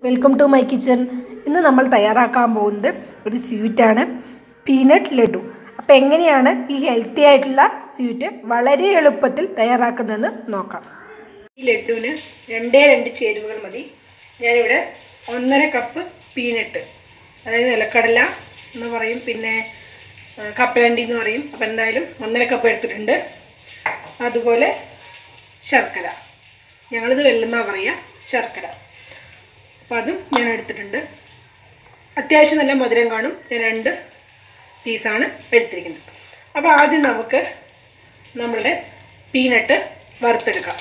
welcome to my kitchen ഇന്ന് നമ്മൾ തയ്യാറാക്കാൻ പോകുന്നത് ഒരു സ്വീറ്റാണ് പീനട്ട് ലഡു അപ്പോൾ എങ്ങനെയാണ് ഈ ഹെൽത്തി ആയിട്ടുള്ള സ്വീറ്റ് വളരെ എളുപ്പത്തിൽ തയ്യാറാക്കുന്നതെന്ന് നോക്കാം ഈ ലഡുവിന് രണ്ടേ രണ്ട് ചേരുവകൾ മതി ഞാനിവിടെ ഒന്നര കപ്പ് പീനട്ട് അതായത് നിലക്കടല എന്ന് പറയും പിന്നെ ആ, കപ്പലണ്ടി എന്ന് പറയും അപ്പോൾ എന്തായാലും ഒന്നര കപ്പ് എടുത്തിട്ടുണ്ട് അതുപോലെ ശർക്കര ഞങ്ങളിത് വെല്ലെന്നാണ് പറയുക ശർക്കര അപ്പോൾ അതും ഞാൻ എടുത്തിട്ടുണ്ട് അത്യാവശ്യം നല്ല മധുരം കാണും ഞാൻ രണ്ട് പീസാണ് എടുത്തിരിക്കുന്നത് അപ്പോൾ ആദ്യം നമുക്ക് നമ്മളുടെ പീനട്ട് വറുത്തെടുക്കാം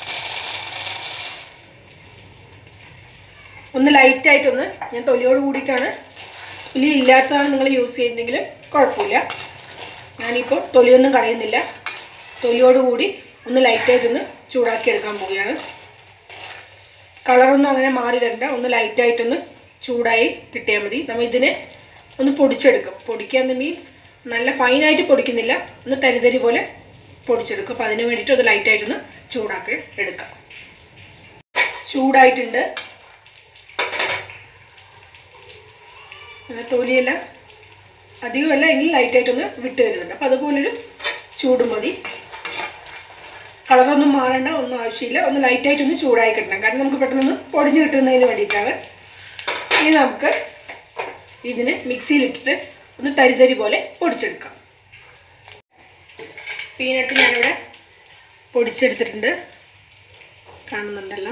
ഒന്ന് ലൈറ്റായിട്ടൊന്ന് ഞാൻ തൊലിയോട് കൂടിയിട്ടാണ് തൊലി ഇല്ലാത്തതാണ് നിങ്ങൾ യൂസ് ചെയ്യുന്നെങ്കിലും കുഴപ്പമില്ല ഞാനിപ്പോൾ തൊലിയൊന്നും കളയുന്നില്ല തൊലിയോട് കൂടി ഒന്ന് ലൈറ്റായിട്ടൊന്ന് ചൂടാക്കി എടുക്കാൻ പോവുകയാണ് കളറൊന്നും അങ്ങനെ മാറി വരണ്ട ഒന്ന് ലൈറ്റായിട്ടൊന്ന് ചൂടായി കിട്ടിയാൽ മതി നമ്മൾ ഇതിനെ ഒന്ന് പൊടിച്ചെടുക്കും പൊടിക്കാന്ന് മീൻസ് നല്ല ഫൈനായിട്ട് പൊടിക്കുന്നില്ല ഒന്ന് തരിതരി പോലെ പൊടിച്ചെടുക്കും അപ്പോൾ അതിന് വേണ്ടിയിട്ട് ഒന്ന് ലൈറ്റായിട്ടൊന്ന് ചൂടാക്കി എടുക്കാം ചൂടായിട്ടുണ്ട് അങ്ങനെ തൊലിയെല്ലാം അധികമല്ല എങ്കിൽ ലൈറ്റായിട്ടൊന്ന് വിട്ട് വരുന്നുണ്ട് അപ്പോൾ അതുപോലൊരു ചൂട് മതി കളറൊന്നും മാറേണ്ട ഒന്നും ആവശ്യമില്ല ഒന്ന് ലൈറ്റായിട്ടൊന്ന് ചൂടായി കിട്ടണം കാരണം നമുക്ക് പെട്ടെന്നൊന്ന് പൊടിഞ്ഞ് കിട്ടുന്നതിന് വേണ്ടിയിട്ടാണ് ഇനി നമുക്ക് ഇതിന് മിക്സിയിലിട്ടിട്ട് ഒന്ന് തരിതരി പോലെ പൊടിച്ചെടുക്കാം പീനട്ട് ഞാനിവിടെ പൊടിച്ചെടുത്തിട്ടുണ്ട് കാണുന്നുണ്ടല്ലോ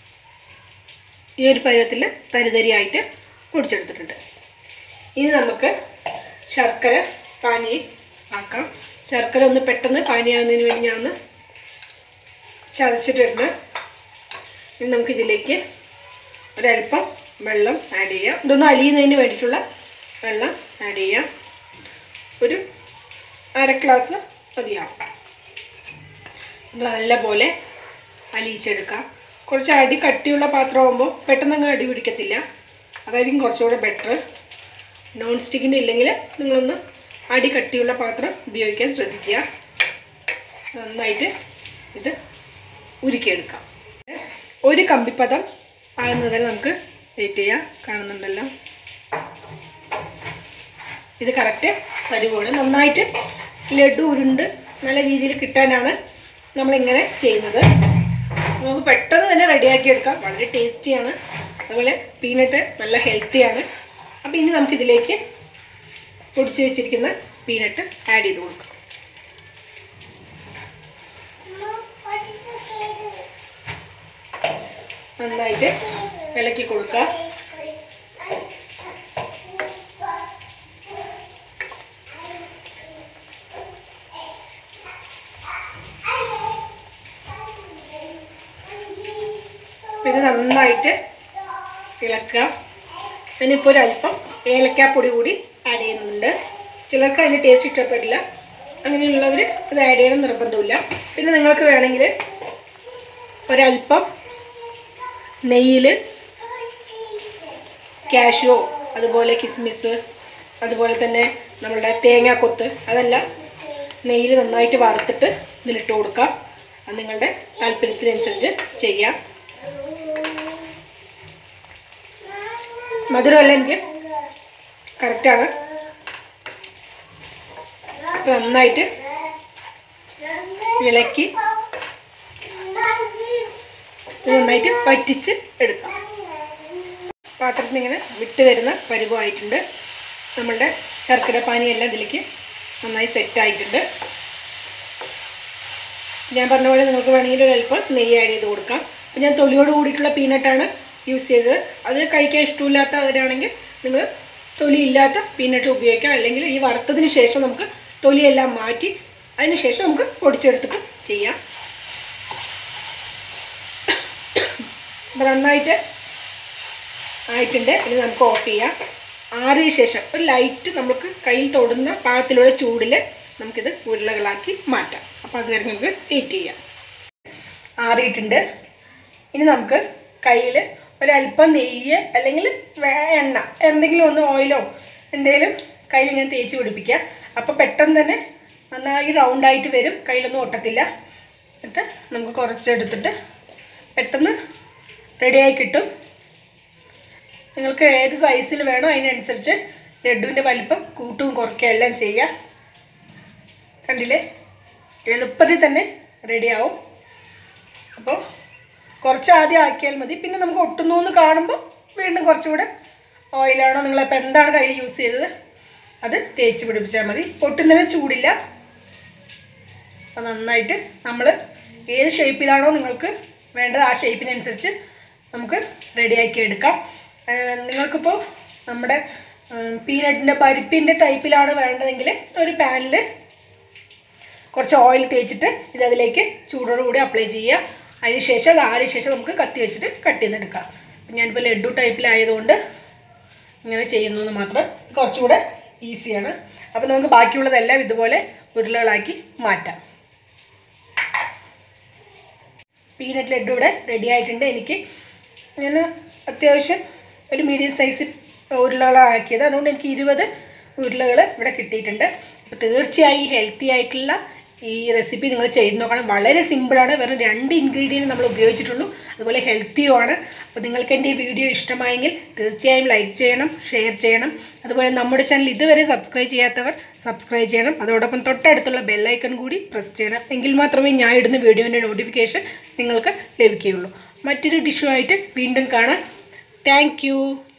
ഈ ഒരു പരുവത്തിൽ തരിതരിയായിട്ട് പൊടിച്ചെടുത്തിട്ടുണ്ട് ഇനി നമുക്ക് ശർക്കര പാനി ആക്കാം ശർക്കര ഒന്ന് പെട്ടെന്ന് പാനിയാകുന്നതിന് വേണ്ടി ഞാൻ ഒന്ന് ചതച്ചിട്ടുണ്ട് ഇനി നമുക്കിതിലേക്ക് ഒരല്പം വെള്ളം ആഡ് ചെയ്യാം ഇതൊന്ന് അലിയുന്നതിന് വേണ്ടിയിട്ടുള്ള വെള്ളം ആഡ് ചെയ്യാം ഒരു അര ഗ്ലാസ് മതിയാവും ഇത് നല്ലപോലെ അലിയിച്ചെടുക്കാം കുറച്ച് അടി കട്ടിയുള്ള പാത്രമാകുമ്പോൾ പെട്ടെന്നങ്ങ് അടി പിടിക്കത്തില്ല അതായിരിക്കും കുറച്ചുകൂടെ ബെറ്റർ നോൺ സ്റ്റിക്കിൻ്റെ ഇല്ലെങ്കിൽ നിങ്ങളൊന്ന് അടി കട്ടിയുള്ള പാത്രം ഉപയോഗിക്കാൻ ശ്രദ്ധിക്കുക നന്നായിട്ട് ഇത് ഉരുക്കിയെടുക്കാം ഒരു കമ്പിപ്പദം ആകുന്നത് വരെ നമുക്ക് വെയിറ്റ് ചെയ്യാം കാണുന്നുണ്ടല്ലോ ഇത് കറക്റ്റ് വരുവാണ് നന്നായിട്ട് ലഡു ഉരുണ്ട് നല്ല രീതിയിൽ കിട്ടാനാണ് നമ്മളിങ്ങനെ ചെയ്യുന്നത് നമുക്ക് പെട്ടെന്ന് തന്നെ റെഡിയാക്കി എടുക്കാം വളരെ ടേസ്റ്റിയാണ് അതുപോലെ പീനട്ട് നല്ല ഹെൽത്തിയാണ് അപ്പോൾ ഇനി നമുക്കിതിലേക്ക് പൊടിച്ച് വെച്ചിരിക്കുന്ന പീനട്ട് ആഡ് ചെയ്ത് കൊടുക്കാം നന്നായിട്ട് ഇളക്കി കൊടുക്കുക ഇത് നന്നായിട്ട് ഇളക്കുക അതിനിപ്പോൾ ഒരല്പം ഏലക്കാപ്പൊടി കൂടി ആഡ് ചെയ്യുന്നുണ്ട് ചിലർക്ക് അതിൻ്റെ ടേസ്റ്റ് ഇഷ്ടപ്പെടില്ല അങ്ങനെയുള്ളവർ ഇത് ആഡ് ചെയ്യണം നിർബന്ധമില്ല പിന്നെ നിങ്ങൾക്ക് വേണമെങ്കിൽ ഒരല്പം നെയ്യിൽ കാഷ്യോ അതുപോലെ കിസ്മിസ് അതുപോലെ തന്നെ നമ്മളുടെ തേങ്ങാക്കൊത്ത് അതെല്ലാം നെയ്യിൽ നന്നായിട്ട് വറുത്തിട്ട് ഇതിലിട്ട് കൊടുക്കാം അത് നിങ്ങളുടെ താല്പര്യത്തിനനുസരിച്ച് ചെയ്യാം മധുരമല്ല എനിക്ക് കറക്റ്റാണ് നന്നായിട്ട് ഇളക്കി ഇത് നന്നായിട്ട് പറ്റിച്ച് എടുക്കാം പാത്രത്തിൽ നിന്ന് ഇങ്ങനെ വിട്ട് വരുന്ന പരുവമായിട്ടുണ്ട് നമ്മളുടെ ശർക്കര പാനിയെല്ലാം ഇതിലേക്ക് നന്നായി സെറ്റായിട്ടുണ്ട് ഞാൻ പറഞ്ഞ പോലെ നിങ്ങൾക്ക് വേണമെങ്കിൽ ഒരു അല്പം നെയ്യ് ആഡ് ചെയ്ത് കൊടുക്കാം അപ്പം ഞാൻ തൊലിയോട് കൂടിയിട്ടുള്ള പീനട്ടാണ് യൂസ് ചെയ്തത് അത് കഴിക്കാൻ ഇഷ്ടമില്ലാത്തവരാണെങ്കിൽ നിങ്ങൾ തൊലി ഇല്ലാത്ത പീനട്ട് ഉപയോഗിക്കാം അല്ലെങ്കിൽ ഈ വറുത്തതിന് ശേഷം നമുക്ക് തൊലിയെല്ലാം മാറ്റി അതിന് ശേഷം നമുക്ക് പൊടിച്ചെടുത്തിട്ട് ചെയ്യാം അപ്പം നന്നായിട്ട് ആയിട്ടുണ്ട് ഇനി നമുക്ക് ഓഫ് ചെയ്യാം ആറിയ ശേഷം ഒരു ലൈറ്റ് നമുക്ക് കയ്യിൽ തൊടുന്ന പാകത്തിലുള്ള ചൂടിൽ നമുക്കിത് ഉരുളകളാക്കി മാറ്റാം അപ്പോൾ അതുവരെ നമുക്ക് വെയിറ്റ് ചെയ്യാം ആറിയിട്ടുണ്ട് ഇനി നമുക്ക് കയ്യിൽ ഒരല്പം നെയ്യ് അല്ലെങ്കിൽ വേ- എണ്ണ എന്തെങ്കിലും ഒന്ന് ഓയിലോ എന്തെങ്കിലും കയ്യിൽ ഇങ്ങനെ തേച്ച് പിടിപ്പിക്കുക അപ്പോൾ പെട്ടെന്ന് തന്നെ നന്നായി റൗണ്ടായിട്ട് വരും കയ്യിലൊന്നും ഒട്ടത്തില്ല എന്നിട്ട് നമുക്ക് കുറച്ചെടുത്തിട്ട് പെട്ടെന്ന് റെഡിയായി കിട്ടും നിങ്ങൾക്ക് ഏത് സൈസിൽ വേണോ അതിനനുസരിച്ച് ലഡുവിൻ്റെ വലിപ്പം കൂട്ടും കുറയ്ക്കുക എല്ലാം ചെയ്യാം കണ്ടില്ലേ എളുപ്പത്തിൽ തന്നെ റെഡിയാവും അപ്പോൾ കുറച്ച് ആദ്യം ആക്കിയാൽ മതി പിന്നെ നമുക്ക് ഒട്ടുന്നു എന്ന് കാണുമ്പോൾ വീണ്ടും കുറച്ചുകൂടെ ഓയിലാണോ നിങ്ങളിപ്പോൾ എന്താണ് കയ്യിൽ യൂസ് ചെയ്തത് അത് തേച്ച് പിടിപ്പിച്ചാൽ മതി ഒട്ടുന്നതിന് ചൂടില്ല അപ്പോൾ നന്നായിട്ട് നമ്മൾ ഏത് ഷേപ്പിലാണോ നിങ്ങൾക്ക് വേണ്ടത് ആ ഷേപ്പിനനുസരിച്ച് നമുക്ക് റെഡിയാക്കി എടുക്കാം ആ, നിങ്ങൾക്കിപ്പോൾ നമ്മുടെ പീനട്ടിൻ്റെ പരിപ്പിൻ്റെ ടൈപ്പിലാണ് വേണ്ടതെങ്കിൽ ഒരു പാനിൽ കുറച്ച് ഓയിൽ തേച്ചിട്ട് ഇത് അതിലേക്ക് ചൂടോട് കൂടി അപ്ലൈ ചെയ്യുക അതിന് ശേഷം അത് ആറിയ ശേഷം നമുക്ക് കത്തി വെച്ചിട്ട് കട്ട് ചെയ്തെടുക്കാം അപ്പം ഞാനിപ്പോൾ ലഡു ടൈപ്പിലായതുകൊണ്ട് ഇങ്ങനെ ചെയ്യുന്നു എന്ന് മാത്രം കുറച്ചുകൂടെ ഈസിയാണ് അപ്പോൾ നമുക്ക് ബാക്കിയുള്ളതെല്ലാം ഇതുപോലെ ഉരുളകളാക്കി മാറ്റാം പീനട്ട് ലഡു ഇവിടെ റെഡി ആയിട്ടുണ്ട് എനിക്ക് ഞാൻ അത്യാവശ്യം ഒരു മീഡിയം സൈസ് ഉരുളകളാക്കിയത് അതുകൊണ്ട് എനിക്ക് ഇരുപത് ഉരുളകൾ ഇവിടെ കിട്ടിയിട്ടുണ്ട് അപ്പോൾ തീർച്ചയായും ഹെൽത്തി ആയിട്ടുള്ള ഈ റെസിപ്പി നിങ്ങൾ ചെയ്ത് നോക്കണം വളരെ സിമ്പിളാണ് വെറും രണ്ട് ഇൻഗ്രീഡിയൻറ്റ് നമ്മൾ ഉപയോഗിച്ചിട്ടുള്ളൂ അതുപോലെ ഹെൽത്തിയുമാണ് അപ്പോൾ നിങ്ങൾക്ക് എൻ്റെ ഈ വീഡിയോ ഇഷ്ടമായെങ്കിൽ തീർച്ചയായും ലൈക്ക് ചെയ്യണം ഷെയർ ചെയ്യണം അതുപോലെ നമ്മുടെ ചാനൽ ഇതുവരെ സബ്സ്ക്രൈബ് ചെയ്യാത്തവർ സബ്സ്ക്രൈബ് ചെയ്യണം അതോടൊപ്പം തൊട്ടടുത്തുള്ള ബെല്ലൈക്കൺ കൂടി പ്രസ് ചെയ്യണം എങ്കിൽ മാത്രമേ ഞാൻ ഇടുന്ന വീഡിയോൻ്റെ നോട്ടിഫിക്കേഷൻ നിങ്ങൾക്ക് ലഭിക്കുകയുള്ളൂ മറ്റൊരു ഡിഷുമായിട്ട് വീണ്ടും കാണാം താങ്ക്